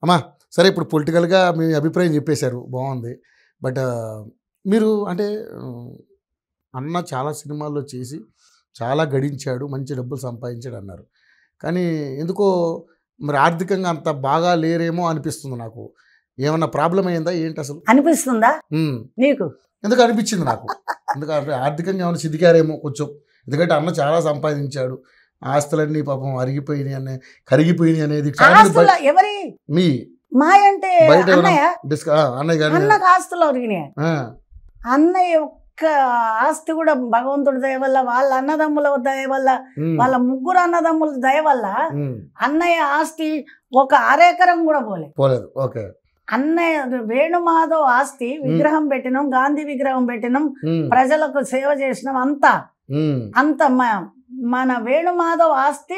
అమ్మా సరే ఇప్పుడు పొలిటికల్గా మీ అభిప్రాయం చెప్పేశారు బాగుంది బట్ మీరు అంటే ఆ, అన్న చాలా సినిమాల్లో చేసి చాలా గడించాడు మంచి డబ్బులు సంపాదించాడు అన్నారు కానీ ఎందుకో మరి ఆర్థికంగా అంత బాగా లేరేమో అనిపిస్తుంది నాకు ఏమన్నా ప్రాబ్లం అయిందా ఏంటి అసలు అనిపిస్తుందా ఉమ్. నీకు ఎందుకు అనిపించింది నాకు ఎందుకంటే ఆర్థికంగా ఏమైనా సిద్ధికారేమో కొంచెం ఎందుకంటే అన్న చాలా సంపాదించాడు ఆస్తులన్నీ పాపం అరిగిపోయినాయి అనే కరిగిపోయినాయి అనేది ఫ్యామిలీ ఆస్తుల ఎవరి మీ మాయ అంటే బయట ఎవరైనా అన్నయ్య డిస్క ఆ, అన్నయ్య గారి అన్నకు ఆస్తులు ఒరిగినాయి ఆ, అన్నయ్య ఒక్క ఆస్తి కూడా భగవంతుడి దయ వల్ల వాళ్ళ అన్నదమ్ముల దయ వల్ల ఉమ్, వాళ్ళ ముగ్గురు అన్నదమ్ముల దయ వల్ల ఉమ్, అన్నయ్య ఆస్తి ఒక అరెకరం కూడా పోలే పోలేదు ఓకే అన్నయ్య వేణుమాధవ్ ఆస్తి విగ్రహం పెట్టినాం గాంధీ విగ్రహం పెట్టినాం ఉమ్, ప్రజలకు సేవ చేసినాం అంతా ఉమ్, అంత మ- మన వేణుమాధవ్ ఆస్తి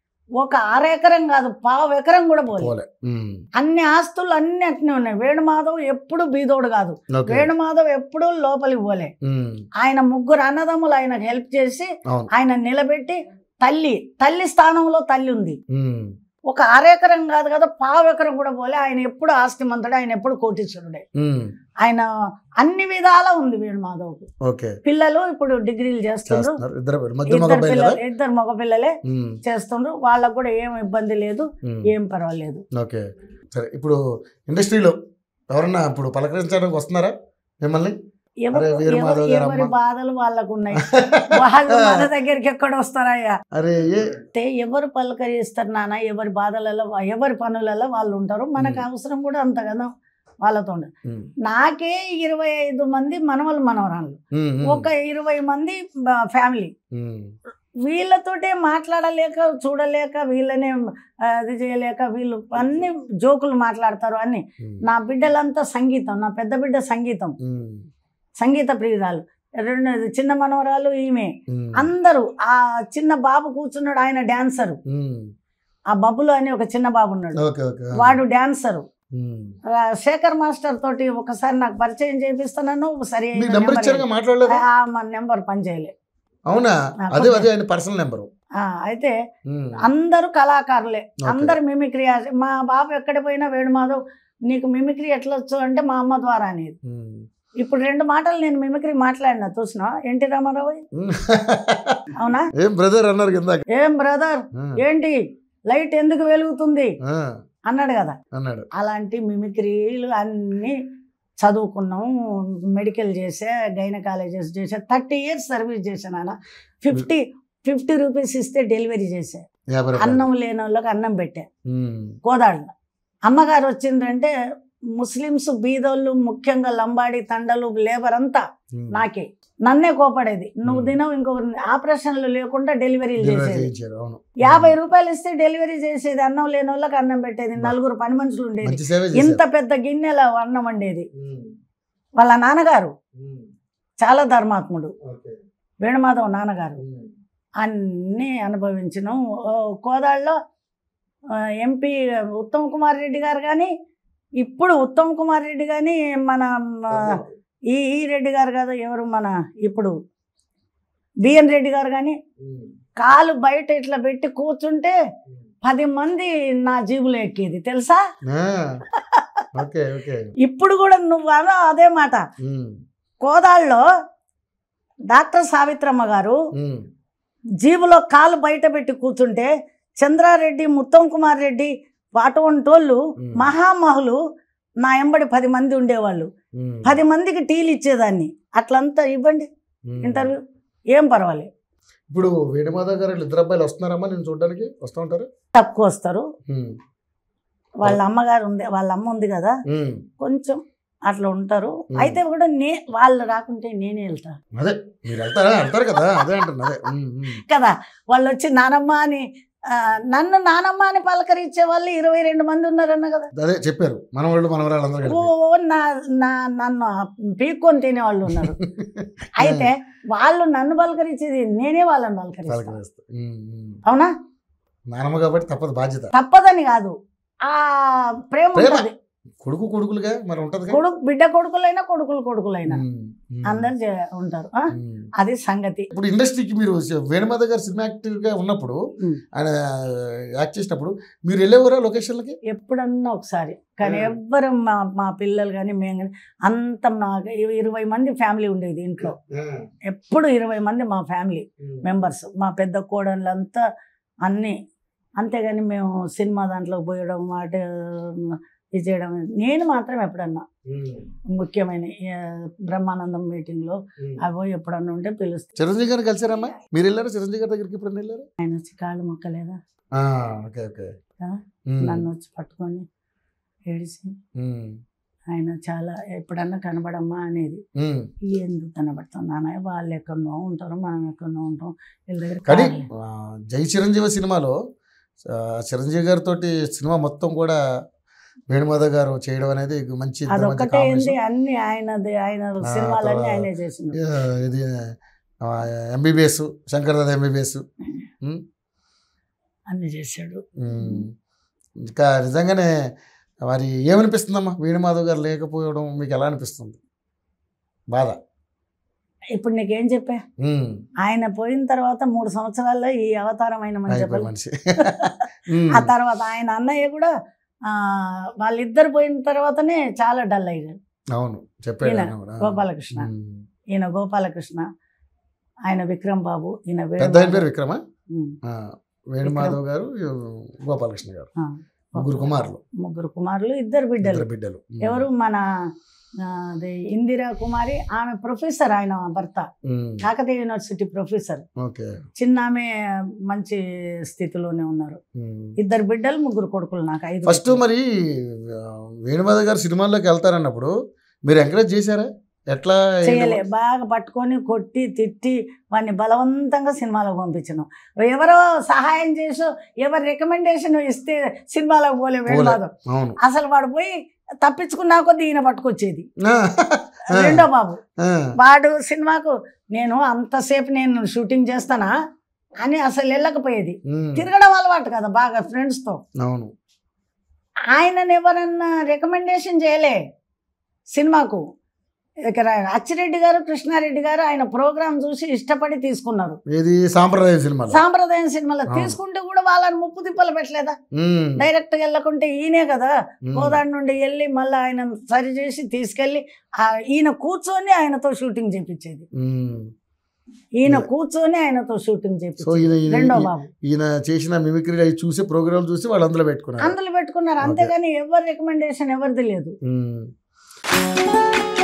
ఒక అరెకరం కాదు పావు ఎకరం కూడా పోలే పోలే ఉమ్, అన్ని ఆస్తులు అన్ని అట్నే ఉన్నాయి వేణుమాధవ్ ఎప్పుడు బీదోడు కాదు ఓకే వేణుమాధవ్ ఎప్పుడు లోపలికి పోలే ఉమ్, ఆయన ముగ్గురు అన్నదమ్ములు ఆయనకు హెల్ప్ చేసి అవును ఆయన నిలబెట్టి తల్లి తల్లి స్థానంలో తల్లి ఉంది ఉమ్, ఒక అరెకరం కాదు కదా పావు ఎకరం కూడా పోలే ఆయన ఎప్పుడు ఆస్తిమంతుడు ఆయన ఎప్పుడు కోటీశ్వరుడే ఉమ్, ఆయన అన్ని విధాలా ఉంది వేణుమాధవ్కు ఓకే పిల్లలు ఇప్పుడు డిగ్రీలు చేస్తుండ్రు చేస్తున్నారు ఇద్దరు మధ్య మగ ఇద్దరు పైన పిల్లలు ఇద్దరు మగ పిల్లలే ఉమ్, చేస్తుండ్రు వాళ్ళకు కూడా ఏం ఇబ్బంది లేదు ఉమ్. ఏం పర్వాలేదు ఓకే సరే ఇప్పుడు ఇండస్ట్రీలో ఎవరన్నా ఇప్పుడు పలకరించడానికి వస్తున్నారా మిమ్మల్ని ఎవరు అరే వీర మాధవ్ ఎవరు- గారు ఎవరి అమ్మ. బాధలు వాళ్ళకు ఉన్నాయి వాళ్ళు మన దగ్గరికి ఎక్కడ వస్తారయ్యా అరే ఏ అంటే ఎవరు పలకరిస్తారు నాన్న ఎవరి బాధలలో ఎవరి పనులలో వాళ్ళు ఉంటారు మనకు మ్మ్. అవసరం కూడా అంత కదా వాళ్ళతో ఉండదు ఉమ్, నాకే ఇరవై ఐదు మంది మనవలు మనవరాళ్ళు ఉమ్, ఉమ్, ఒక ఇరవై మంది ఫ్యామిలీ ఉమ్, వీళ్ళతోటే మాట్లాడలేక చూడలేక వీళ్ళనే ఆ, అది చేయలేక వీళ్ళు అన్ని జోకులు మాట్లాడతారు అన్ని ఉమ్, నా బిడ్డలంతా సంగీతం నా పెద్ద బిడ్డ సంగీతం ఉమ్, సంగీత ప్రియురాలు రెండు చిన్న మనవరాలు ఈమె ఉమ్, అందరూ ఆ చిన్న బాబు కూర్చున్నాడు ఆయన డాన్సరు ఉమ్, ఆ బబ్బులు అని ఒక చిన్న బాబు ఉన్నాడు ఓకే ఓకే ఆ, వాడు డాన్సరు ఉమ్. ఆ, శేఖర్ మాస్టర్ తోటి ఒకసారి నాకు పరిచయం చేపిస్తున్నాను సరి అయిన మీకు నెంబర్ నెంబర్ ఇచ్చారుగా మాట్లాడలేదు ఆ, మన నెంబర్ పనిచేయలే అవునా ఆ, అదే కొంచెం. అదే ఆయన పర్సనల్ నెంబరు ఆ, అయితే అందరూ కళాకారులే అందరు మిమిక్రీ ఆ- మా బాబు ఎక్కడ పోయినా వేణుమాధవ్ నీకు మిమిక్రీ ఎట్లా వచ్చు అంటే మా అమ్మ ద్వారా అనేది ఇప్పుడు రెండు మాటలు నేను మిమిక్రీ మాట్లాడినా చూసినా ఎన్టీ రామారావు అవునా ఏం బ్రదర్ అన్నారు కింద ఏం బ్రదర్ ఏంటి లైట్ ఎందుకు వెలుగుతుంది అన్నాడు కదా అన్నాడు అలాంటి మిమిక్రీలు అన్నీ చదువుకున్నాం మెడికల్ చేసే గైనకాలజిస్ట్ చేసే థర్టీ ఇయర్స్ సర్వీస్ చేశాను ఆయన ఫిఫ్టీ ఫిఫ్టీ రూపీస్ ఇస్తే డెలివరీ చేసే యాభై రూపాయలు. అన్నం లేని వాళ్ళకి అన్నం పెట్టా ఉమ్, కోదాడులో అమ్మగారు వచ్చిందంటే ముస్లిమ్స్ బీదోళ్ళు ముఖ్యంగా లంబాడి తండలు లేబర్ అంతా ఉమ్. నాకే నన్నే కోపడేది నువ్వు Hmm. దినం ఇంకొక ఆపరేషన్లు లేకుండా డెలివరీలు డెలివరీ చేసేది చేయించారు అవును యాభై రూపాయలు ఇస్తే డెలివరీ చేసేది అన్నం లేని వాళ్ళకి అన్నం పెట్టేది నలుగురు పని మనుషులు ఉండేది మంచి సేవ ఇంత చేశారు పెద్ద గిన్నెల అన్నం వండేది ఉమ్, వాళ్ళ నాన్నగారు ఉమ్, చాలా ధర్మాత్ముడు ఓకే. వేణుమాధవ్ నాన్నగారు ఉమ్, అన్నీ అనుభవించినాం ఓ, కోదాళ్ళలో ఆ, ఎంపీ ఉత్తమ్ కుమార్ రెడ్డి గారు కానీ ఇప్పుడు ఉత్తమ్ కుమార్ రెడ్డి కానీ మన ఆ, ఈ ఈ రెడ్డి గారు కాదు ఎవరు మన ఇప్పుడు బిఎన్ రెడ్డి గారు కానీ ఉమ్, కాలు బయట ఇట్లా పెట్టి కూర్చుంటే పది మంది నా జీబులో ఎక్కేది తెలుసా ఆ, ఓకే ఓకే ఇప్పుడు కూడా నువ్వు అన అదే మాట ఉమ్, కోదాళ్ళలో డాక్టర్ సావిత్రమ్మ గారు ఉమ్, జీబులో కాలు బయట పెట్టి కూర్చుంటే చంద్రారెడ్డి ముత్తమ్ కుమార్ రెడ్డి అటువంటోళ్ళు ఉమ్, మహామహులు నా ఎంబడి పది మంది ఉండేవాళ్ళు ఉమ్, పది మందికి టీలు ఇచ్చేదాన్ని అట్లంతా ఇవ్వండి ఉమ్. ఇంటర్వ్యూ ఏం పర్వాలేదు ఇప్పుడు వేణుమాధవ్ గారు వీళ్ళు ఇద్దరు అబ్బాయిలు వస్తున్నారమ్మా నేను చూడడానికి వస్తూ ఉంటారు తక్కువ వస్తారు ఉమ్, వాళ్ళ అమ్మగారు ఉంది వాళ్ళ అమ్మ ఉంది కదా ఉమ్, కొంచెం అట్లా ఉంటారు ఉమ్. అయితే కూడా నే వాళ్ళు రాకుంటే నేనే వెళ్తా అదే మీరు వెళ్తారా వెళ్తారు కదా అదే అంటున్నా అదే ఉమ్, ఉమ్. కదా వాళ్ళు వచ్చి నానమ్మ అని ఆ, నన్ను నానమ్మ అని పలకరించే వాళ్ళు ఇరవై రెండు మంది ఉన్నారన్న కదా అదే చెప్పారు మనవాళ్ళు మనవరాళ్ళు అందరూ ఓ కలిపి నా నా నన్ను పీక్కొని తినే వాళ్ళు ఉన్నారు అయితే వాళ్ళు నన్ను పలకరించేది నేనే వాళ్ళని పలకరిస్తాను పలకరిస్తా. ఉమ్, ఉమ్. అవునా నానమ్మ కాబట్టి తప్పదు బాధ్యత తప్పదని కాదు ఆ ప్రేమ ప్రేమ. ఉంటుంది కొడుకు కొడుకులుగా మరి ఉంటది కొడుకు బిడ్డ కొడుకులైనా కొడుకులు కొడుకులైనా అందరు చే- ఉంటారు ఆ? అది సంగతి ఇప్పుడు ఇండస్ట్రీకి మీరు వేణుమాధవ్ గారు సినిమా యాక్టివ్ గా ఉన్నప్పుడు ఉమ్. ఆయన యాక్ట్ చేసినప్పుడు మీరు వెళ్ళేవారా లొకేషన్లకి ఎప్పుడన్నా ఒకసారి కానీ ఆ. ఎవ్వరు మా మా పిల్లలు కానీ మేము కానీ అంత మా ఇరవై మంది ఫ్యామిలీ ఉండేది ఇంట్లో ఎప్పుడు ఇరవై మంది మా ఫ్యామిలీ మెంబర్స్ మా పెద్ద కోడళ్ళంతా అన్నీ అంతేగాని మేము సినిమా దాంట్లో పోయడం అటు ఇది చేయడం నేను మాత్రం ఎప్పుడన్నా ముఖ్యమైన ఆ, బ్రహ్మానందం మీటింగ్లో అవి పోయి ఎప్పుడన్నా ఉంటే పిలుస్తాను చిరంజీవి గారు కలిసారమ్మా మీరు వెళ్ళారా చిరంజీవి గారి దగ్గరికి ఇప్పుడు వెళ్ళారు ఆయన వచ్చి కాళ్ళు మొక్కలేదా ఓకే ఓకే ఆ? ఉమ్, నన్ను వచ్చి పట్టుకొని ఏడిసి ఉమ్, ఆయన చాలా ఎప్పుడన్నా కనబడమ్మా అనేది ఉమ్. ఎందుకు కనబడతాం నాన్న వాళ్ళు ఎక్కడనో ఉంటారు మనం ఎక్కడనో ఉంటాం వీళ్ళ దగ్గర కానీ కార్లే. ఆ, జై చిరంజీవి సినిమాలో ఆ, చిరంజీవి గారితో సినిమా మొత్తం కూడా వేణుమాధవ్ గారు చేయడం అనేది మంచి ఇద్దరి మధ్య అదొక్కటే ఏంది combination. అన్ని ఆయనది ఆయన ఆ, సినిమాలన్నీ తర్వాత- ఆయనే చేసిండు ఆ, ఇది ఎంబీబీఎస్ శంకర్ దాదా ఎంబీబీఎస్ అన్ని చేశాడు ఇంకా నిజంగానే మరి ఏమనిపిస్తుందమ్మా వేణుమాధవ్ గారు లేకపోవడం మీకు ఎలా అనిపిస్తుంది బాధ ఇప్పుడు నీకేం చెప్పా ఉమ్, ఆయన పోయిన తర్వాత మూడు సంవత్సరాల్లో ఈ అవతారం అయిన మనిషి అయిపోయి చెప్పాలి. మనిషి ఉమ్, ఆ తర్వాత ఆయన అన్నయ్య కూడా ఆ, వాళ్ళిద్దరు పోయిన తర్వాతనే చాలా డల్ అయ్యాడు అవును చెప్పాడు ఈయన ఆయన కూడా. గోపాలకృష్ణ ఉమ్. ఈయన గోపాలకృష్ణ ఆయన విక్రమ్ బాబు ఈయన పెద్ద ఆయన వేణుమాధవ్. పేరు విక్రమా ఉమ్, ఆ, వేణుమాధవ్ గారు గోపాలకృష్ణ గారు ఆ, ముగ్గురు కుమారులు ముగ్గురు కుమారులు ఇద్దరు బిడ్డలు ఇద్దరు బిడ్డలు ఉమ్. ఎవరు మన ఆ, అది ఇందిరా కుమారి ఆమె ప్రొఫెసర్ ఆయన భర్త um, Kakatiya university professor okay చిన్న ఆమె మంచి స్థితిలోనే ఉన్నారు ఉమ్. ఇద్దరు బిడ్డలు ముగ్గురు కొడుకులు నాకు ఐదు ఫస్ట్ మరి ఆ, వేణుమాధవ్ గారు సినిమాల్లోకి వెళ్తారన్నప్పుడు మీరు ఎంకరేజ్ చేశారా ఎట్లా చేయలే బాగా పట్టుకొని కొట్టి తిట్టి వాడిని బలవంతంగా సినిమాలకు పంపించను ఎవరో సహాయం చేసి ఎవరు రికమెండేషన్ ఇస్తే సినిమాలకు పోలే వేణుమాధవ్ అవును అసలు వాడు పోయి తప్పించుకున్నా కొద్దీ ఈయన పట్టుకొచ్చేది ఆ, ఆ, రెండో బాబు ఆ, వాడు సినిమాకు నేను అంతసేపు నేను షూటింగ్ చేస్తానా అని అసలు వెళ్ళకపోయేది ఉమ్, తిరగడం అలవాటు కదా బాగా ఫ్రెండ్స్తో అవును ఆయనను ఎవరన్నా రికమెండేషన్ చేయలే సినిమాకు ఇక్కడ అచ్చిరెడ్డి గారు కృష్ణారెడ్డి గారు ఆయన ప్రోగ్రామ్ చూసి ఇష్టపడి తీసుకున్నారు ఇది సాంప్రదాయ సినిమాలో సాంప్రదాయం సినిమాలో అవును. తీసుకుంటే కూడా వాళ్ళని ముప్పు తిప్పలు పెట్టలేదా ఉమ్, డైరెక్ట్ గా వెళ్ళకుంటే ఈయనే కదా ఉమ్, కోదాడి నుండి వెళ్ళి మళ్ళీ ఆయన సరి చేసి తీసుకెళ్ళి ఆ ఈయన కూర్చొని ఆయనతో షూటింగ్ చేపించేది ఉమ్. ఈయన Yeah. కూర్చొని ఆయనతో షూటింగ్ సో చేపించేది ఈయన ఈయన- రెండో బాబు ఈయన చేసిన మిమిక్రీ అవి చూసి ప్రోగ్రామ్ చూసి వాళ్ళు అందులో పెట్టుకున్నారు అందులో పెట్టుకున్నారు అంతేగాని ఎవరి రికమెండేషన్ ఎవరిది లేదు ఉమ్.